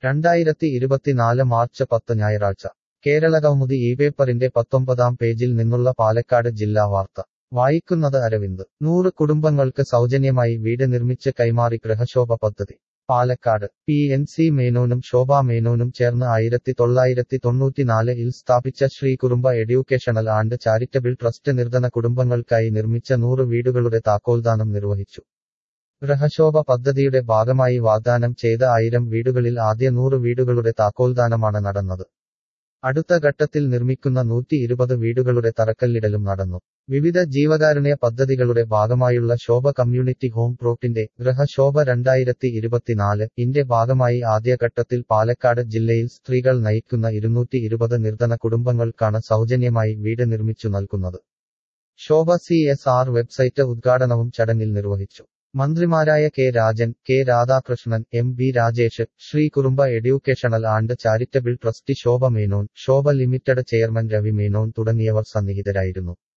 രണ്ടായിരത്തി ഇരുപത്തിനാല് മാർച്ച് പത്ത് ഞായറാഴ്ച കേരളകൗമുദി ഈ പേപ്പറിന്റെ പത്തൊമ്പതാം പേജിൽ നിന്നുള്ള പാലക്കാട് ജില്ലാ വാർത്ത വായിക്കുന്നത് അരവിന്ദ് നൂറ് കുടുംബങ്ങൾക്ക് സൗജന്യമായി വീട് നിർമ്മിച്ച് കൈമാറി ഗൃഹശോഭ പദ്ധതി പാലക്കാട് പി എൻ സി മേനോനും ശോഭാ മേനോനും ചേർന്ന് ആയിരത്തി തൊള്ളായിരത്തി തൊണ്ണൂറ്റിനാല് ഇൽ സ്ഥാപിച്ച Shri Kurumba educational and charitable trust നിർധന കുടുംബങ്ങൾക്കായി നിർമ്മിച്ച നൂറ് വീടുകളുടെ താക്കോൽദാനം നിർവഹിച്ചു ഗൃഹശോഭ പദ്ധതിയുടെ ഭാഗമായി വാഗ്ദാനം ചെയ്ത ആയിരം വീടുകളിൽ ആദ്യ നൂറ് വീടുകളുടെ താക്കോൽദാനമാണ് നടന്നത് അടുത്ത ഘട്ടത്തിൽ നിർമ്മിക്കുന്ന നൂറ്റി ഇരുപത് വീടുകളുടെ തറക്കല്ലിടലും നടന്നു വിവിധ ജീവകാരുണ്യ പദ്ധതികളുടെ ഭാഗമായുള്ള ശോഭ കമ്മ്യൂണിറ്റി ഹോം പ്രോട്ടിന്റെ ഗൃഹശോഭ രണ്ടായിരത്തി ഇരുപത്തിനാല് ഇന്റെ ഭാഗമായി ആദ്യഘട്ടത്തിൽ പാലക്കാട് ജില്ലയിൽ സ്ത്രീകൾ നയിക്കുന്ന ഇരുന്നൂറ്റി ഇരുപത് നിർധന കുടുംബങ്ങൾക്കാണ് സൗജന്യമായി വീട് നിർമ്മിച്ചു നൽകുന്നത് Shobha C S R website ഉദ്ഘാടനവും ചടങ്ങിൽ നിർവഹിച്ചു മന്ത്രിമാരായ K Rajan K Radhakrishnan M B Rajesh Shri Kurumba educational and charitable trustee Shobha Menon Shobha limited chairman Ravi Menon തുടങ്ങിയവർ സന്നിഹിതരായിരുന്നു